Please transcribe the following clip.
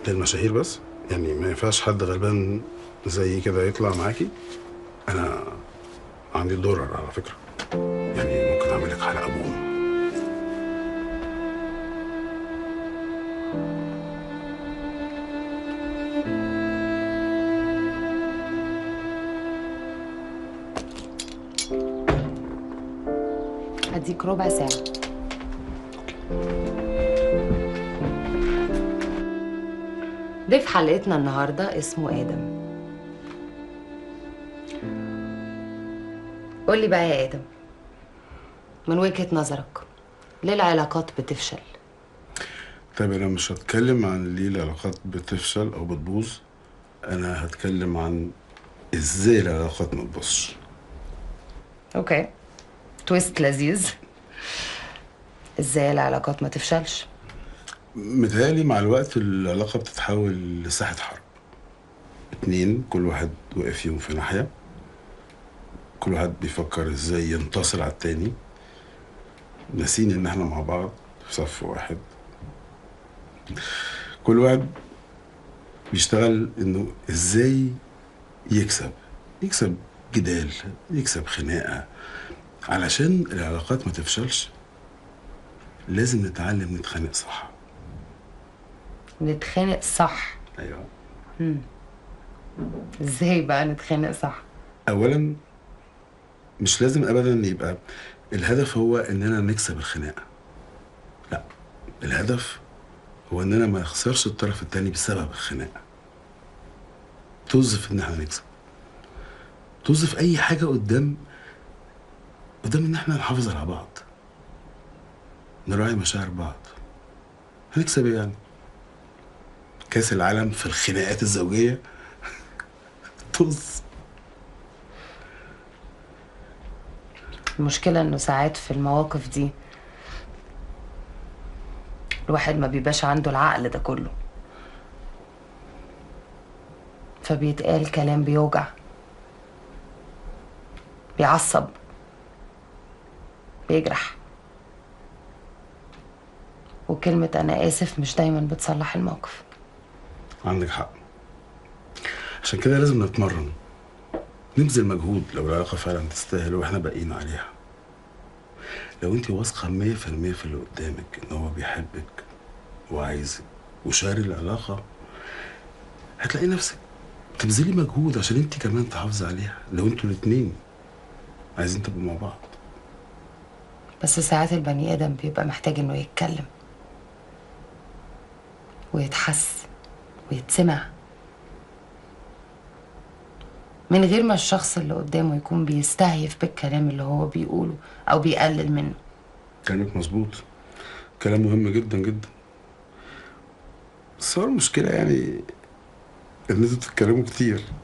للمشاهير بس يعني ما ينفعش حد غلبان زي كده يطلع معاكي انا عندي دورر على فكره يعني ممكن اعمل لك حلقه بوم هديك ربع ساعة ضيف حلقتنا النهاردة اسمه آدم قولي بقى يا آدم من وجهة نظرك ليه العلاقات بتفشل؟ طيب انا مش هتكلم عن ليه العلاقات بتفشل او بتبوظ انا هتكلم عن ازاي العلاقات ما تبوظش اوكي تويست لذيذ ازاي العلاقات ما تفشلش؟ متهيألي مع الوقت العلاقة بتتحول لساحة حرب اتنين كل واحد واقف فيهم في ناحية كل واحد بيفكر ازاي ينتصر على التاني ناسين ان احنا مع بعض في صف واحد كل واحد بيشتغل انه ازاي يكسب يكسب جدال يكسب خناقة علشان العلاقات ما تفشلش لازم نتعلم نتخانق صح نتخانق صح ايوه ازاي بقى نتخانق صح؟ اولا مش لازم ابدا يبقى الهدف هو اننا نكسب الخناقه لا الهدف هو اننا ما نخسرش الطرف التاني بسبب الخناقه توظف ان احنا نكسب توظف اي حاجه قدام قدام ان احنا نحافظ على بعض نراعي مشاعر بعض هنكسب ايه يعني كاس العالم في الخناقات الزوجيه طز المشكلة انه ساعات في المواقف دي الواحد ما بيبقاش عنده العقل ده كله فبيتقال كلام بيوجع بيعصب بيجرح وكلمة أنا آسف مش دايما بتصلح الموقف عندك حق عشان كده لازم نتمرن نبذل مجهود لو العلاقة فعلا تستاهل واحنا باقيين عليها لو انت واثقة مية في المية في اللي قدامك ان هو بيحبك وعايزك وشاري العلاقة هتلاقي نفسك تبذلي مجهود عشان انت كمان تحافظي عليها لو انتوا الاتنين عايزين تبقوا مع بعض بس ساعات البني آدم بيبقى محتاج إنه يتكلم ويتحس ويتسمع من غير ما الشخص اللي قدامه يكون بيستهيف بالكلام اللي هو بيقوله أو بيقلل منه كلامك مظبوط كلام مهم جدا جدا بس هو المشكلة يعني ان انتوا بتتكلموا كتير